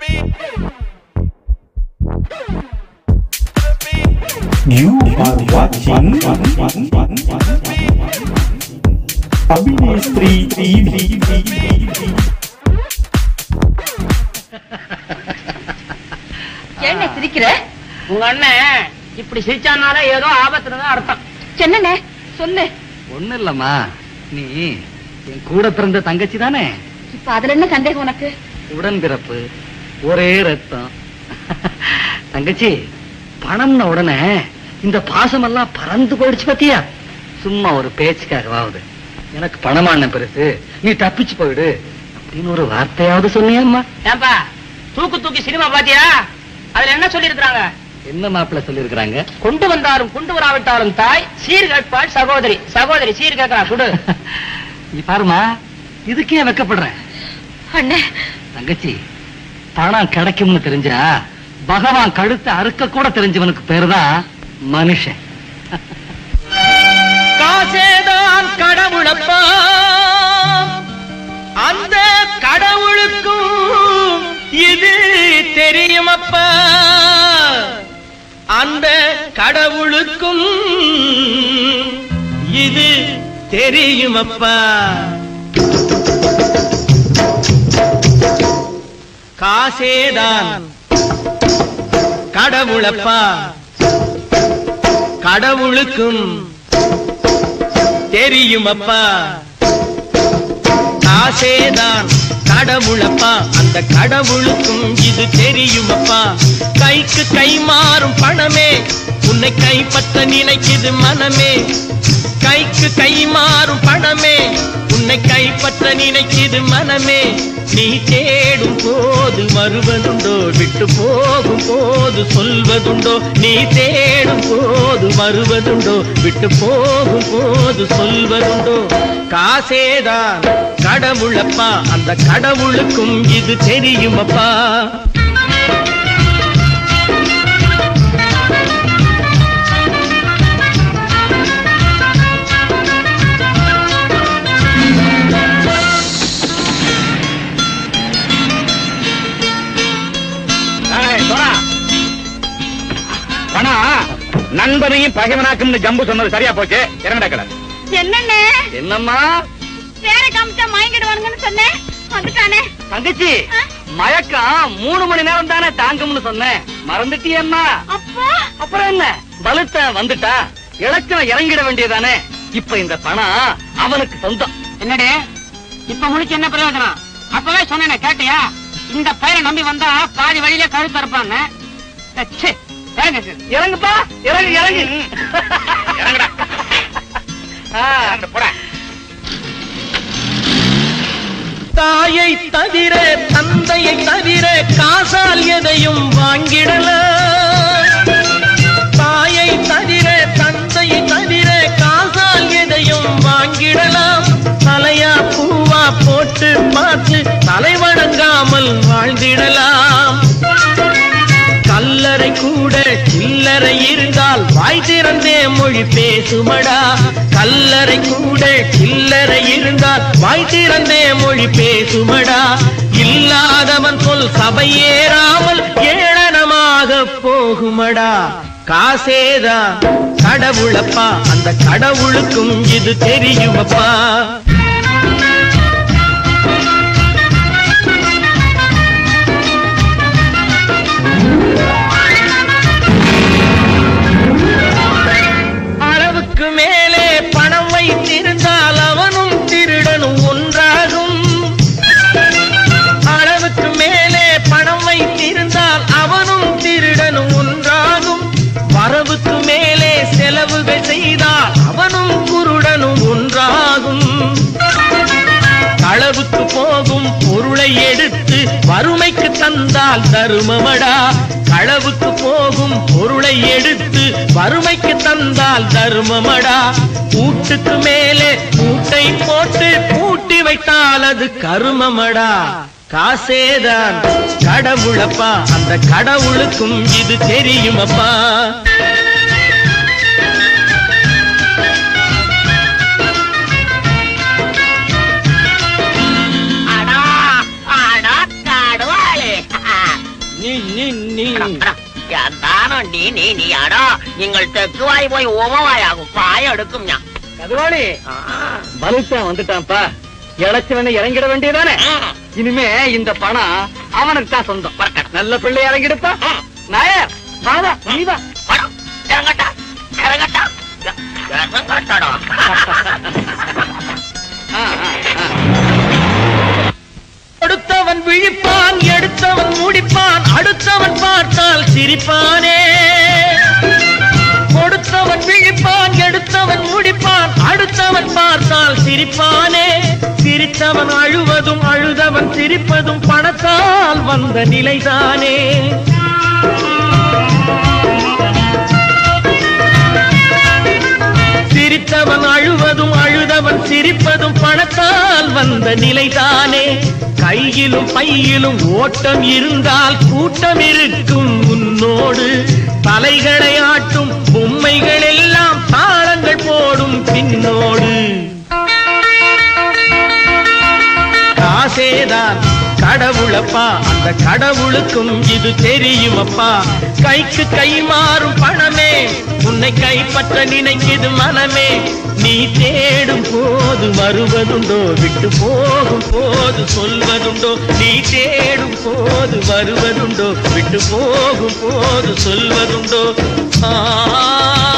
You are watching Abhinestri TV. என்ன சிரிக்கிற உங்க அண்ணன் இப்படி சிரிச்சானால ஏதோ ஆபத்துல தான் அர்த்தம் என்னண்ணே சொல்லு ஒண்ணு இல்லம்மா நீ என் கூட பிறந்த தங்கச்சி தானே இப்ப அதுல என்ன சந்தேகம் உனக்கு உடன் பிறப்பு ஒரே ரத்தம் தங்கச்சி பணம்ன உடனே இந்த பாசமெல்லாம் பறந்து போயிடுச்சு பத்தியா சும்மா ஒரு பேச்சுக்காகவாவது எனக்கு பணமான பெருசு நீ தப்பிச்சு போயிடு அப்படின்னு ஒரு வார்த்தையாவது சொன்னியம்மா ஏன்பா தூக்கு தூக்கி சினிமா பாத்தியா அதுல என்ன சொல்லி இருக்காங்க என்ன மாப்பிள்ள சொல்லியிருக்கிறாங்க கொண்டு வந்தாலும் கொண்டு வராவிட்டாலும் தாய் சீர் கேட்பாள் சகோதரி சகோதரி சீர் கேட்கறா குடு நீ பாருமா இதுக்கே வெக்கப்படுறேன் அண்ணே தங்கச்சி பணம் கிடைக்கும்னு தெரிஞ்சா பகவான் கழுத்தை அறுக்க கூட தெரிஞ்சவனுக்கு பேருதான் மனுஷன் காசேதான் கடவுளப்பா அந்த கடவுளுக்கும் இது தெரியுமப்பா அந்த கடவுளுக்கும் இது தெரியுமப்பா காசேதான் கடவுளப்பா கடவுளுக்கும் தெரியுமப்பா காசேதான் கடவுளப்பா அந்த கடவுளுக்கும் இது தெரியுமப்பா கைக்கு கை மாறும் பணமே உன்னை கைப்பற்ற நினைக்குது மனமே கைக்கு கை மாறும் பணமே உன்னை கைப்பற்ற நினைக்குது மனமே நீ தேடும் போது வருவதுண்டோ விட்டு போகும் போது சொல்வதுண்டோ நீ தேடும் போது வருவதுண்டோ விட்டு போகும் போது சொல்வதுண்டோ காசேதான் கடவுளப்பா அந்த கடவுளுக்கும் இது தெரியுமப்பா பணம் நண்பனையும் பகைவனாக்கும்னு ஜம்பு சொன்னது சரியா போச்சு இறங்கடா கடை என்னண்ணே என்னம்மா வேற காமிச்சா மயங்கிடுவானுங்கன்னு சொன்னேன் வந்துட்டானே தங்கச்சி மயக்கம் மூணு மணி நேரம் தானே தாங்கும்னு சொன்னேன் மறந்துட்டியம்மா அப்பா அப்புறம் என்ன பலுத்த வந்துட்டா இலச்சம் இறங்கிட வேண்டியதானே இப்ப இந்த பணம் அவனுக்கு சொந்தம் என்னடே இப்ப முடிச்சு என்ன பிரயோஜனம் அப்பவே சொன்னேனே கேட்டியா இந்த பையனை நம்பி வந்தா பாதி வழியில கழுத்து இருப்பாங்க இறங்குப்பா இறங்கு இறங்கு இறங்குடா போட தாயை தவிர தந்தையை தவிர காசால் எதையும் வாங்கிடலாம் தாயை தவிர தந்தையை தவிர காசால் எதையும் வாங்கிடலாம் தலையா பூவா போட்டு பார்த்து தலை வணங்காமல் வாழ்ந்திடலாம் கல்லறை கூட சில்லறை இருந்தால் வாய் திறந்தே மொழி பேசுமடா கல்லறை கூட சில்லறை இருந்தால் வாய் திறந்தே மொழி பேசுமடா இல்லாதவன் சொல் சபையேறாமல் ஏளனமாக போகுமடா காசேதான் கடவுளப்பா அந்த கடவுளுக்கும் இது தெரியுமப்பா அளவுக்கு மேலே பணம் வைத்திருந்தால் அவனும் திருடனும் ஒன்றாகும் அளவுக்கு மேலே பணம் வைத்திருந்தால் அவனும் திருடனும் ஒன்றாகும் வரவுக்கு மேலே செலவுகள் செய்தால் அவனும் குருடனும் ஒன்றாகும் களவுக்கு போகும் பொருளை எடுத்து வறுமைக்கு தந்தால் தருமமடா களவுக்கு போகும் பொருளை எடுத்து வறுமைக்கு தந்தால் தருமமடா கூட்டுக்கு மேலே கூட்டை போட்டு பூட்டி வைத்தால் அது கருமமடா காசேதான் கடவுளப்பா அந்த கடவுளுக்கும் இது தெரியுமப்பா എന്താണോ നീ നീ നീയാണോ നിങ്ങൾ തെക്കുവായി പോയി ഓമവായാകും പായ എടുക്കും ഞാൻ கதுவாளி ആ. பலுத்தான் வந்துட்டான்ப்பா இழைச்சவன இறங்கிட வேண்டியதானே ഉം. இனிமே இந்த பணம் அவனுக்கு தான் சொந்தம் வரட்டும். நல்ல பிள்ளை இறங்கிடுப்பா ഉം. நாயர் வாடா நீ வா വരം. ഇറങ്ങട്ടാ ഇറങ്ങട്ടാ ഇ- ഇറങ്ങട്ടടോ ஆ, ஆ, ஆ. கொடுத்தவன் விழிப்பான் எடுத்தவன் முடிப்பான் அடுத்தவன் பார்த்தால் சிரிப்பானே கொடுத்தவன் விழிப்பான் எடுத்தவன் முடிப்பான் அடுத்தவன் பார்த்தால் சிரிப்பானே சிரித்தவன் அழுவதும் அழுதவன் சிரிப்பதும் பணத்தால் வந்த நிலைதானே சிரித்தவன் அழுவதும் அழுதவன் சிரிப்பதும் பணத்தால் வந்த நிலைதானே கையிலும் பையிலும் ஓட்டம் இருந்தால் கூட்டம் இருக்கும் உன்னோடு தலைகளை ஆட்டும் பொம்மைகள் எல்லாம் தாளங்கள் போடும் பின்னோடு காசேதான் கடவுளப்பா அந்த கடவுளுக்கும் இது தெரியுமப்பா கைக்கு கை மாறும் பணமே உன்னை கைப்பற்ற நினைக்குது மனமே நீ தேடும் போது வருவதுண்டோ விட்டு போகும் போது சொல்வதுண்டோ நீ தேடும் போது வருவதுண்டோ விட்டு போகும் போது சொல்வதுண்டோ ஆ